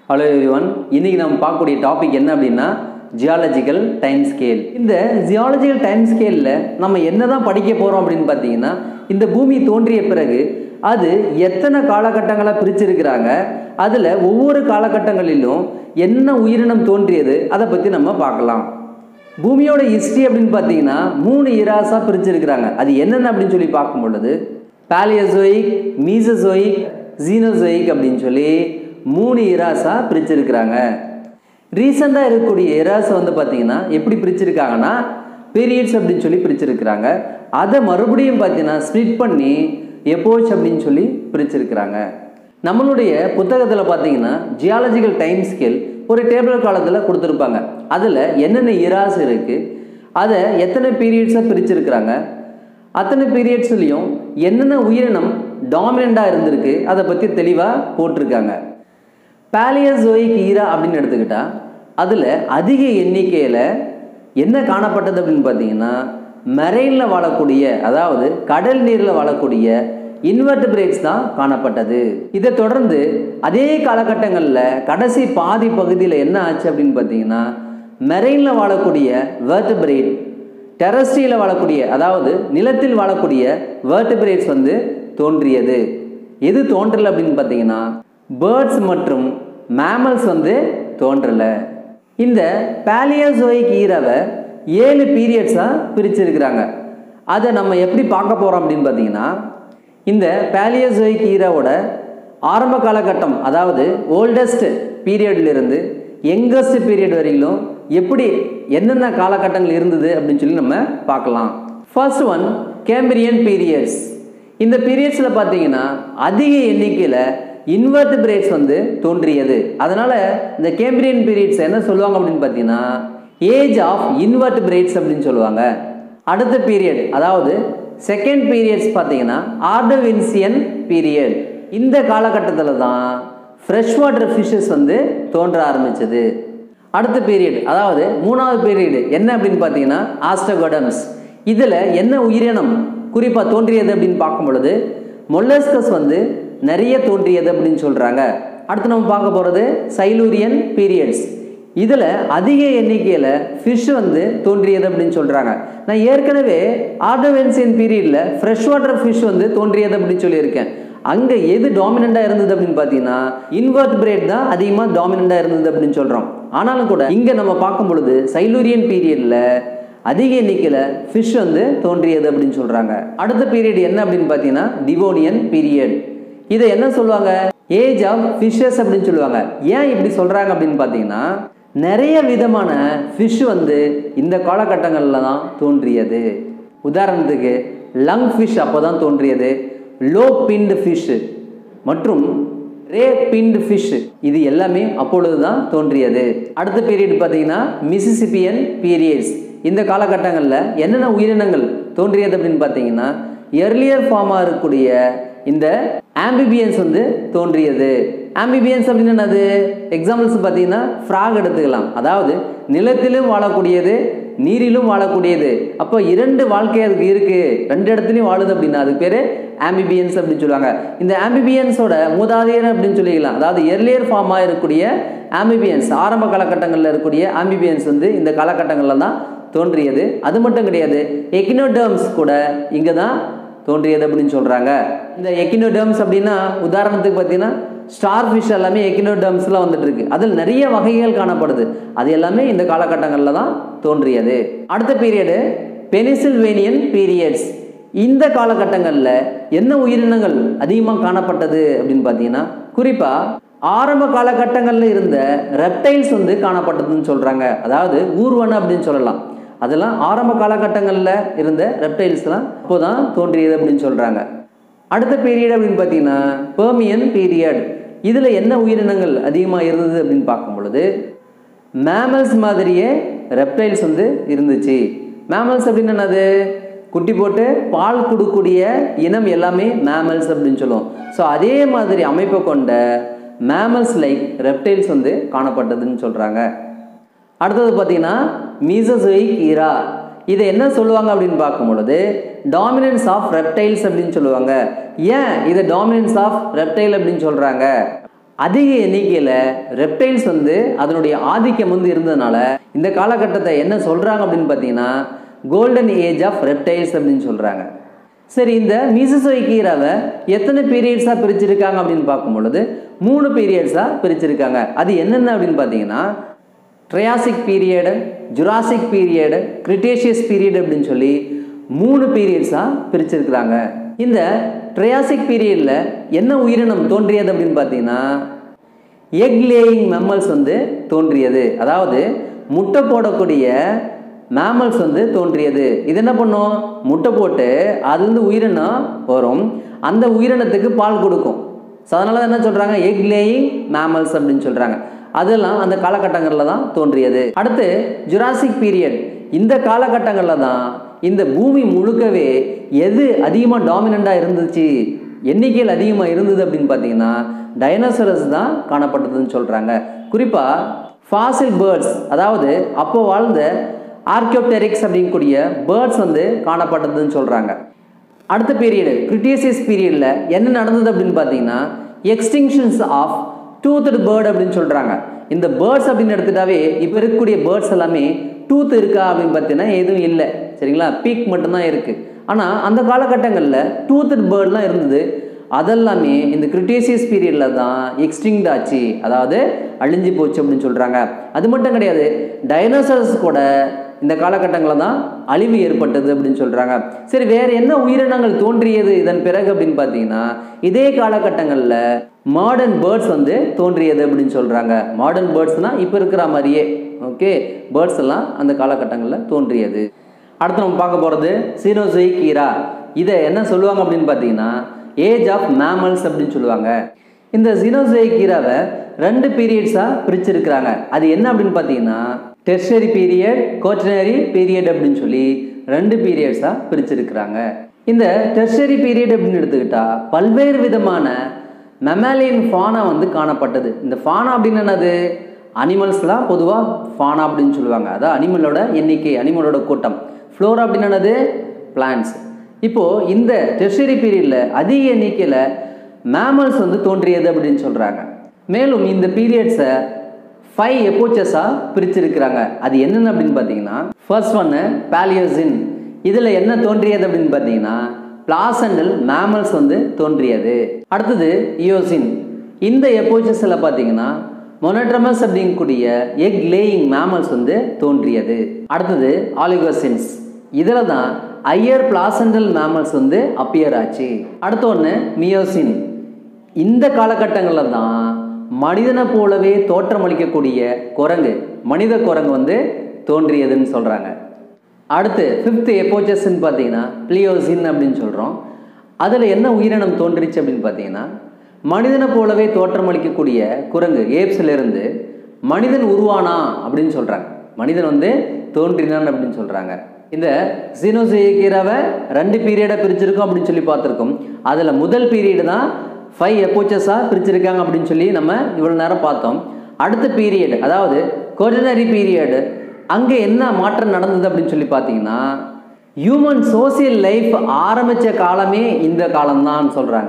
hello everyone இன்னைக்கு நம்ம பார்க்கக்கூடிய டாபிக் என்ன அப்படின்னா ஜியாலஜிக்கல் டைம் ஸ்கேல் இந்த ஜியாலஜிக்கல் டைம் ஸ்கேலில் நம்ம என்ன தான் படிக்க போகிறோம் அப்படின்னு பார்த்தீங்கன்னா இந்த பூமி தோன்றிய பிறகு அது எத்தனை காலகட்டங்களாக பிரிச்சிருக்கிறாங்க அதில் ஒவ்வொரு காலகட்டங்களிலும் என்ன உயிரினம் தோன்றியது அதை பற்றி நம்ம பார்க்கலாம் பூமியோட ஹிஸ்ட்ரி அப்படின்னு பார்த்தீங்கன்னா மூணு இராஸாக பிரிச்சிருக்கிறாங்க அது என்னென்ன அப்படின்னு சொல்லி பார்க்கும் பொழுது பேலியசோயிக் மீசசோயிக் ஜீனோசோயிக் அப்படின்னு சொல்லி மூணு இராஸாக பிரிச்சிருக்கிறாங்க ரீசெண்டாக இருக்கக்கூடிய இராஸை வந்து பார்த்தீங்கன்னா எப்படி பிரிச்சிருக்காங்கன்னா பீரியட்ஸ் அப்படின்னு சொல்லி பிரிச்சிருக்கிறாங்க அதை மறுபடியும் பார்த்தீங்கன்னா ஸ்ப்ளிட் பண்ணி எப்போச் அப்படின்னு சொல்லி பிரிச்சிருக்கிறாங்க நம்மளுடைய புத்தகத்தில் பார்த்தீங்கன்னா ஜியாலஜிக்கல் டைம் ஸ்கேல் ஒரு டேபிள் காலத்தில் கொடுத்துருப்பாங்க அதில் என்னென்ன இராஸ் இருக்குது அதை எத்தனை பீரியட்ஸாக பிரிச்சிருக்கிறாங்க அத்தனை பீரியட்ஸ்லையும் என்னென்ன உயிரினம் டாமினண்டாக இருந்திருக்கு அதை பற்றி தெளிவாக போட்டிருக்காங்க பேலியசோயிக் ஈரா அப்படின்னு எடுத்துக்கிட்டா அதில் அதிக எண்ணிக்கையில் என்ன காணப்பட்டது அப்படின்னு பார்த்தீங்கன்னா மெரெயினில் வாழக்கூடிய அதாவது கடல் நீரில் வாழக்கூடிய இன்வெர்டிபிரேட்ஸ் தான் காணப்பட்டது இதை தொடர்ந்து அதே காலகட்டங்களில் கடைசி பாதி பகுதியில் என்ன ஆச்சு அப்படின்னு பார்த்தீங்கன்னா மெரெயினில் வாழக்கூடிய வேர்டிபிரேட் டெரஸ்ட்ரியில் வாழக்கூடிய அதாவது நிலத்தில் வாழக்கூடிய வேர்டிபிரேட்ஸ் வந்து தோன்றியது எது தோன்றல அப்படின்னு பார்த்தீங்கன்னா பேர்ட்ஸ் மற்றும் மேமல்ஸ் வந்து தோன்றலை இந்த பேலியோசோயிக் ஈரவை ஏழு பீரியட்ஸாக பிரிச்சிருக்கிறாங்க அதை நம்ம எப்படி பார்க்க போகிறோம் அப்படின்னு பார்த்தீங்கன்னா இந்த பேலியோசோயிக் ஈராவோட ஆரம்ப காலகட்டம் அதாவது ஓல்டஸ்ட் பீரியட்லேருந்து யங்கஸ்ட் பீரியட் வரையிலும் எப்படி என்னென்ன காலகட்டங்கள் இருந்தது அப்படின்னு சொல்லி நம்ம பார்க்கலாம் ஃபர்ஸ்ட் ஒன் கேம்பிரியன் பீரியட்ஸ் இந்த பீரியட்ஸில் பார்த்தீங்கன்னா அதிக எண்ணிக்கையில் இன்வெர்டிபிரேட்ஸ் வந்து தோன்றியது அதனால் இந்த கேம்பிரியன் பீரியட்ஸ் என்ன சொல்லுவாங்க அப்படின்னு பார்த்தீங்கன்னா ஏஜ் ஆஃப் இன்வெர்டிபிரேட்ஸ் அப்படின்னு சொல்லுவாங்க அடுத்த பீரியட் அதாவது செகண்ட் பீரியட்ஸ் பார்த்தீங்கன்னா ஆர்டவின்சியன் பீரியட் இந்த காலகட்டத்தில் தான் ஃப்ரெஷ் வாட்டர் ஃபிஷ்ஷஸ் வந்து தோன்ற ஆரம்பிச்சது அடுத்த பீரியட் அதாவது மூணாவது பீரியட் என்ன அப்படின்னு பார்த்தீங்கன்னா ஆஸ்டகோடம்ஸ் இதில் என்ன உயிரினம் குறிப்பாக தோன்றியது அப்படின்னு பார்க்கும் பொழுது மொல்லஸ்கஸ் வந்து நிறைய தோன்றியது அப்படின்னு சொல்கிறாங்க அடுத்து நம்ம பார்க்க போகிறது சைலூரியன் பீரியட்ஸ் இதில் அதிக எண்ணிக்கையில் ஃபிஷ் வந்து தோன்றியது அப்படின்னு சொல்கிறாங்க நான் ஏற்கனவே ஆர்டவென்சியன் பீரியடில் ஃப்ரெஷ் வாட்டர் ஃபிஷ் வந்து தோன்றியது அப்படின்னு சொல்லியிருக்கேன் அங்கே எது டாமினண்ட்டாக இருந்தது அப்படின்னு பார்த்தீங்கன்னா இன்வெர்ட் பிரேட் தான் அதிகமாக டாமினண்ட்டாக இருந்தது அப்படின்னு சொல்கிறோம் ஆனாலும் கூட இங்கே நம்ம பார்க்கும் பொழுது சைலூரியன் பீரியடில் அதிக எண்ணிக்கையில் ஃபிஷ் வந்து தோன்றியது அப்படின்னு சொல்கிறாங்க அடுத்த பீரியட் என்ன அப்படின்னு பார்த்தீங்கன்னா டிவோனியன் பீரியட் இதை என்ன சொல்லுவாங்க ஏஜ் ஆஃப் ஃபிஷ்ஷஸ் அப்படின்னு சொல்லுவாங்க ஏன் இப்படி சொல்கிறாங்க அப்படின்னு பார்த்தீங்கன்னா நிறைய விதமான ஃபிஷ் வந்து இந்த காலகட்டங்களில் தான் தோன்றியது உதாரணத்துக்கு லங் ஃபிஷ் அப்போ தான் தோன்றியது லோ பின்டு ஃபிஷ் மற்றும் ரே பின்டு ஃபிஷ் இது எல்லாமே அப்பொழுது தான் தோன்றியது அடுத்த பீரியட் பார்த்தீங்கன்னா மிசிசிபியன் பீரியட்ஸ் இந்த காலகட்டங்களில் என்னென்ன உயிரினங்கள் தோன்றியது அப்படின்னு பார்த்தீங்கன்னா எர்லியர் ஃபார்மாக இருக்கக்கூடிய இந்த ஆம்பிபியன்ஸ் வந்து தோன்றியது ஆம்பிபியன்ஸ் அப்படின்னு என்னது எக்ஸாம்பிள்ஸ் பார்த்தீங்கன்னா ஃப்ராக் எடுத்துக்கலாம் அதாவது நிலத்திலும் வாழக்கூடியது நீரிலும் வாழக்கூடியது அப்போ இரண்டு வாழ்க்கை அதுக்கு இருக்கு ரெண்டு இடத்துலையும் வாழுது அப்படின்னா அதுக்கு பேர் ஆம்பிபியன்ஸ் அப்படின்னு சொல்லுவாங்க இந்த ஆம்பிபியன்ஸோட மூதாதையர் அப்படின்னு சொல்லிக்கலாம் அதாவது எர்லியர் ஃபார்மாக இருக்கக்கூடிய ஆம்பிபியன்ஸ் ஆரம்ப காலகட்டங்களில் இருக்கக்கூடிய ஆம்பிபியன்ஸ் வந்து இந்த காலகட்டங்களில் தான் தோன்றியது அது மட்டும் கிடையாது எக்கினோடர்ம்ஸ் கூட இங்கே தான் தோன்றியது அப்படின்னு சொல்கிறாங்க இந்த எக்கினோடர்ம்ஸ் அப்படின்னா உதாரணத்துக்கு பார்த்தீங்கன்னா ஸ்டார் ஃபிஷ் எல்லாமே எக்கினோடர்ம்ஸ்லாம் வந்துட்டு இருக்கு அதில் நிறைய வகைகள் காணப்படுது அது எல்லாமே இந்த காலகட்டங்களில் தான் தோன்றியது அடுத்த பீரியடு பெனிசில்வேனியன் பீரியட்ஸ் இந்த காலகட்டங்களில் என்ன உயிரினங்கள் அதிகமாக காணப்பட்டது அப்படின்னு பார்த்தீங்கன்னா குறிப்பாக ஆரம்ப காலகட்டங்களில் இருந்த ரெப்டைல்ஸ் வந்து காணப்பட்டதுன்னு சொல்கிறாங்க அதாவது ஊர்வன அப்படின்னு சொல்லலாம் அதெல்லாம் ஆரம்ப காலகட்டங்களில் இருந்த ரெப்டைல்ஸ்லாம் இப்போ தான் தோன்றியது அப்படின்னு சொல்கிறாங்க அடுத்த பீரியட் அப்படின்னு பார்த்தீங்கன்னா பெர்மியன் பீரியட் இதில் என்ன உயிரினங்கள் அதிகமாக இருந்தது அப்படின்னு பார்க்கும் பொழுது மேமல்ஸ் மாதிரியே ரெப்டைல்ஸ் வந்து இருந்துச்சு மேமல்ஸ் அப்படின்னு என்னது குட்டி போட்டு பால் கொடுக்கக்கூடிய இனம் எல்லாமே மேமல்ஸ் அப்படின்னு சொல்லுவோம் ஸோ அதே மாதிரி அமைப்பை கொண்ட மேமல்ஸ் லைக் ரெப்டைல்ஸ் வந்து காணப்பட்டதுன்னு சொல்கிறாங்க அடுத்தது பார்த்தீங்கன்னா மீசோசோயிக் ஈரா இதை என்ன சொல்லுவாங்க அப்படின்னு பார்க்கும் பொழுது டாமினன்ஸ் ஆஃப் ரெப்டைல்ஸ் அப்படின்னு சொல்லுவாங்க ஏன் இதை டாமினன்ஸ் ஆஃப் ரெப்டைல் அப்படின்னு சொல்கிறாங்க அதிக எண்ணிக்கையில் ரெப்டைல்ஸ் வந்து அதனுடைய ஆதிக்கம் வந்து இருந்ததுனால இந்த காலகட்டத்தை என்ன சொல்கிறாங்க அப்படின்னு பார்த்தீங்கன்னா கோல்டன் ஏஜ் ஆஃப் ரெப்டைல்ஸ் அப்படின்னு சொல்கிறாங்க சரி இந்த மீசசோய்கீராவை எத்தனை பீரியட்ஸாக பிரிச்சிருக்காங்க அப்படின்னு பார்க்கும் பொழுது மூணு பீரியட்ஸாக பிரிச்சிருக்காங்க அது என்னென்ன அப்படின்னு பார்த்தீங்கன்னா Triassic period Jurassic period Cretaceous period அப்படின்னு சொல்லி மூணு பீரியட்ஸாக பிரிச்சிருக்கிறாங்க இந்த ட்ரையாசிக் பீரியடில் என்ன உயிரினம் தோன்றியது அப்படின்னு பார்த்தீங்கன்னா எக் லேயிங் மெம்மல்ஸ் வந்து தோன்றியது அதாவது முட்டை போடக்கூடிய மேமல்ஸ் வந்து தோன்றியது இது என்ன பண்ணும் முட்டை போட்டு அதுலேருந்து உயிரினம் வரும் அந்த உயிரினத்துக்கு பால் கொடுக்கும் ஸோ அதனால தான் என்ன சொல்கிறாங்க எக் லேயிங் மேமல்ஸ் அப்படின்னு சொல்கிறாங்க அதெல்லாம் அந்த காலகட்டங்களில் தான் தோன்றியது அடுத்து ஜுராசிக் பீரியட் இந்த காலகட்டங்களில் தான் இந்த பூமி முழுக்கவே எது அதிகமாக டாமினண்ட்டாக இருந்துச்சு எண்ணிக்கையில் அதிகமாக இருந்தது அப்படின்னு பார்த்தீங்கன்னா டைனோசரஸ் தான் காணப்பட்டதுன்னு சொல்கிறாங்க குறிப்பாக ஃபாசில் பேர்ட்ஸ் அதாவது அப்போ வாழ்ந்த ஆர்கியோப்டெரிக்ஸ் அப்படிங்கக்கூடிய பேர்ட்ஸ் வந்து காணப்பட்டதுன்னு சொல்கிறாங்க அடுத்த பீரியடு கிரிட்டியசியஸ் பீரியடில் என்ன நடந்தது அப்படின்னு பார்த்தீங்கன்னா எக்ஸ்டிங்ஷன்ஸ் ஆஃப் டூத்டு பேர்ட் அப்படின்னு சொல்கிறாங்க இந்த பேர்ட்ஸ் அப்படின்னு எடுத்துட்டாவே இப்போ இருக்கக்கூடிய பேர்ட்ஸ் எல்லாமே டூத் இருக்கா அப்படின்னு பார்த்தீங்கன்னா எதுவும் இல்லை சரிங்களா பீக் மட்டும்தான் இருக்குது ஆனால் அந்த காலகட்டங்களில் டூத்டு பேர்ட்லாம் இருந்தது அதெல்லாமே இந்த கிரிட்டேசியஸ் பீரியடில் தான் எக்ஸ்டிங்ட் ஆச்சு அதாவது அழிஞ்சு போச்சு அப்படின்னு சொல்கிறாங்க அது மட்டும் கிடையாது டைனோசரஸ் கூட இந்த காலகட்டங்களில் தான் அழிவு ஏற்பட்டது அப்படின்னு சொல்கிறாங்க சரி வேறு என்ன உயிரினங்கள் தோன்றியது இதன் பிறகு அப்படின்னு பார்த்தீங்கன்னா இதே காலகட்டங்களில் மாடர்ன் பேர்ட்ஸ் வந்து தோன்றியது அப்படின்னு சொல்கிறாங்க மாடர்ன் பேர்ட்ஸ்னால் இப்போ இருக்கிற மாதிரியே ஓகே பேர்ட்ஸ் எல்லாம் அந்த காலகட்டங்களில் தோன்றியது அடுத்து நம்ம பார்க்க போகிறது சீனோசை கீரா இதை என்ன சொல்லுவாங்க அப்படின்னு பார்த்தீங்கன்னா ஏஜ் ஆஃப் மேமல்ஸ் அப்படின்னு சொல்லுவாங்க இந்த ஜினோசை கீராவை ரெண்டு பீரியட்ஸாக பிரிச்சிருக்கிறாங்க அது என்ன அப்படின்னு பார்த்தீங்கன்னா டெர்ஷரி பீரியட் கோட்டனரி பீரியட் அப்படின்னு சொல்லி ரெண்டு பீரியட்ஸாக பிரிச்சிருக்கிறாங்க இந்த டெர்ஷரி பீரியட் அப்படின்னு எடுத்துக்கிட்டா பல்வேறு விதமான மெமாலியன் ஃபானா வந்து காணப்பட்டது இந்த ஃபானா அப்படின்னு என்னது அனிமல்ஸ்லாம் பொதுவாக ஃபானா அப்படின்னு சொல்லுவாங்க அதான் அனிமலோட எண்ணிக்கை அனிமலோட கூட்டம் ஃப்ளோரா அப்படின்னு என்னது பிளான்ஸ் இப்போது இந்த டெர்ஷரி பீரியடில் அதிக எண்ணிக்கையில் மேமல்ஸ் வந்து தோன்றியது அப்படின்னு சொல்கிறாங்க மேலும் இந்த பீரியட்ஸை ஃபைவ் எப்போச்சஸாக பிரிச்சிருக்கிறாங்க அது என்னென்ன அப்படின்னு பார்த்தீங்கன்னா ஃபர்ஸ்ட் ஒன்று பேலியோசின் இதில் என்ன தோன்றியது அப்படின்னு பார்த்தீங்கன்னா பிளாசண்டல் மேமல்ஸ் வந்து தோன்றியது அடுத்தது இயோசின் இந்த எப்போச்சஸில் பார்த்தீங்கன்னா மொனட்ரமஸ் அப்படிங்கக்கூடிய எக் லேயிங் மேமல்ஸ் வந்து தோன்றியது அடுத்தது ஆலிகோசின்ஸ் இதில் தான் ஐயர் பிளாசண்டல் மேமல்ஸ் வந்து அப்பியர் ஆச்சு அடுத்த ஒன்று மியோசின் இந்த காலகட்டங்களில் தான் மனிதனை போலவே தோற்றமளிக்கக்கூடிய குரங்கு மனித குரங்கு வந்து தோன்றியதுன்னு சொல்கிறாங்க அடுத்து ஃபிஃப்த் எப்போச்சஸ்ன்னு பார்த்தீங்கன்னா பிளியோசின் அப்படின்னு சொல்கிறோம் அதில் என்ன உயிரினம் தோன்றிச்சு அப்படின்னு பார்த்தீங்கன்னா மனிதனை போலவே தோற்றமளிக்கக்கூடிய குரங்கு ஏப்ஸ்லேருந்து மனிதன் உருவானா அப்படின்னு சொல்கிறாங்க மனிதன் வந்து தோன்றினான் அப்படின்னு சொல்கிறாங்க இந்த சீனோசேகீராவை ரெண்டு பீரியடாக பிரிச்சிருக்கோம் அப்படின்னு சொல்லி பார்த்துருக்கோம் அதில் முதல் பீரியடு தான் ஃபைவ் எப்போச்சஸாக பிரிச்சிருக்காங்க அப்படின்னு சொல்லி நம்ம இவ்வளோ நேரம் பார்த்தோம் அடுத்த பீரியட் அதாவது கோர்டினரி பீரியடு அங்கே என்ன மாற்றம் நடந்தது அப்படின்னு சொல்லி பார்த்தீங்கன்னா ஹியூமன் சோசியல் லைஃப் ஆரம்பித்த காலமே இந்த காலம்தான் சொல்கிறாங்க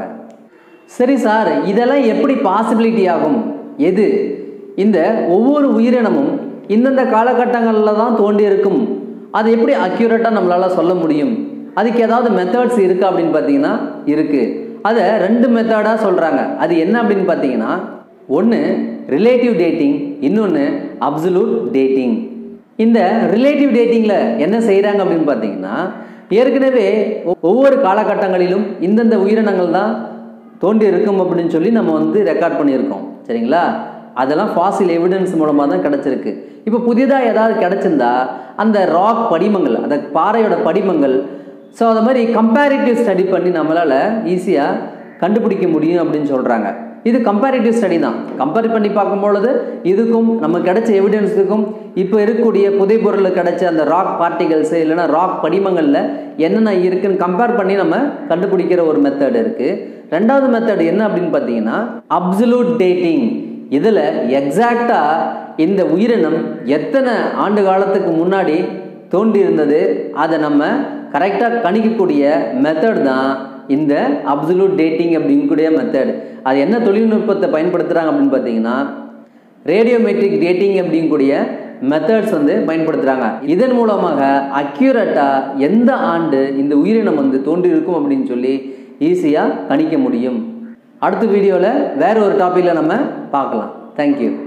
சரி சார் இதெல்லாம் எப்படி பாசிபிலிட்டி ஆகும் எது இந்த ஒவ்வொரு உயிரினமும் இந்தந்த காலகட்டங்களில் தான் தோண்டி இருக்கும் அது எப்படி அக்யூரேட்டாக நம்மளால் சொல்ல முடியும் அதுக்கு ஏதாவது மெத்தட்ஸ் இருக்கா அப்படின்னு பார்த்தீங்கன்னா இருக்குது அதை ரெண்டு மெத்தடாக சொல்கிறாங்க அது என்ன அப்படின்னு பார்த்தீங்கன்னா ஒன்று ரிலேட்டிவ் டேட்டிங் இன்னொன்று அப்சலூட் டேட்டிங் இந்த ரிலேட்டிவ் டேட்டிங்கில் என்ன செய்கிறாங்க அப்படின்னு பார்த்தீங்கன்னா ஏற்கனவே ஒவ்வொரு காலகட்டங்களிலும் இந்தந்த உயிரினங்கள் தான் தோன்றி இருக்கும் அப்படின்னு சொல்லி நம்ம வந்து ரெக்கார்ட் பண்ணியிருக்கோம் சரிங்களா அதெல்லாம் ஃபாசில் எவிடன்ஸ் மூலமாக தான் கிடச்சிருக்கு இப்போ புதிதாக ஏதாவது கிடச்சிருந்தா அந்த ராக் படிமங்கள் அந்த பாறையோட படிமங்கள் ஸோ அது மாதிரி கம்பேரிட்டிவ் ஸ்டடி பண்ணி நம்மளால் ஈஸியாக கண்டுபிடிக்க முடியும் அப்படின்னு சொல்கிறாங்க இது கம்பேரிட்டிவ் ஸ்டடி தான் கம்பேர் பண்ணி பார்க்கும்பொழுது இதுக்கும் நம்ம கிடைச்ச எவிடன்ஸுக்கும் இப்போ இருக்கக்கூடிய புதை பொருள் கிடைச்ச அந்த ராக் பார்ட்டிகல்ஸு இல்லைனா ராக் படிமங்களில் என்னென்ன இருக்குன்னு கம்பேர் பண்ணி நம்ம கண்டுபிடிக்கிற ஒரு மெத்தட் இருக்குது ரெண்டாவது மெத்தட் என்ன அப்படின்னு பார்த்தீங்கன்னா அப்சலூட் டேட்டிங் இதில் எக்ஸாக்டாக இந்த உயிரினம் எத்தனை ஆண்டு காலத்துக்கு முன்னாடி தோன்றி இருந்தது அதை நம்ம கரெக்டாக கணிக்கக்கூடிய மெத்தட் தான் இந்த அப்சலூட் டேட்டிங் அப்படிங்கக்கூடிய மெத்தட் அது என்ன தொழில்நுட்பத்தை பயன்படுத்துகிறாங்க அப்படின்னு பார்த்தீங்கன்னா ரேடியோமெட்ரிக் டேட்டிங் அப்படிங்கக்கூடிய மெத்தட்ஸ் வந்து பயன்படுத்துகிறாங்க இதன் மூலமாக அக்யூரேட்டாக எந்த ஆண்டு இந்த உயிரினம் வந்து தோன்றியிருக்கும் அப்படின்னு சொல்லி ஈஸியாக கணிக்க முடியும் அடுத்த வீடியோவில் வேற ஒரு டாப்பிக்கில் நம்ம பார்க்கலாம் தேங்க்யூ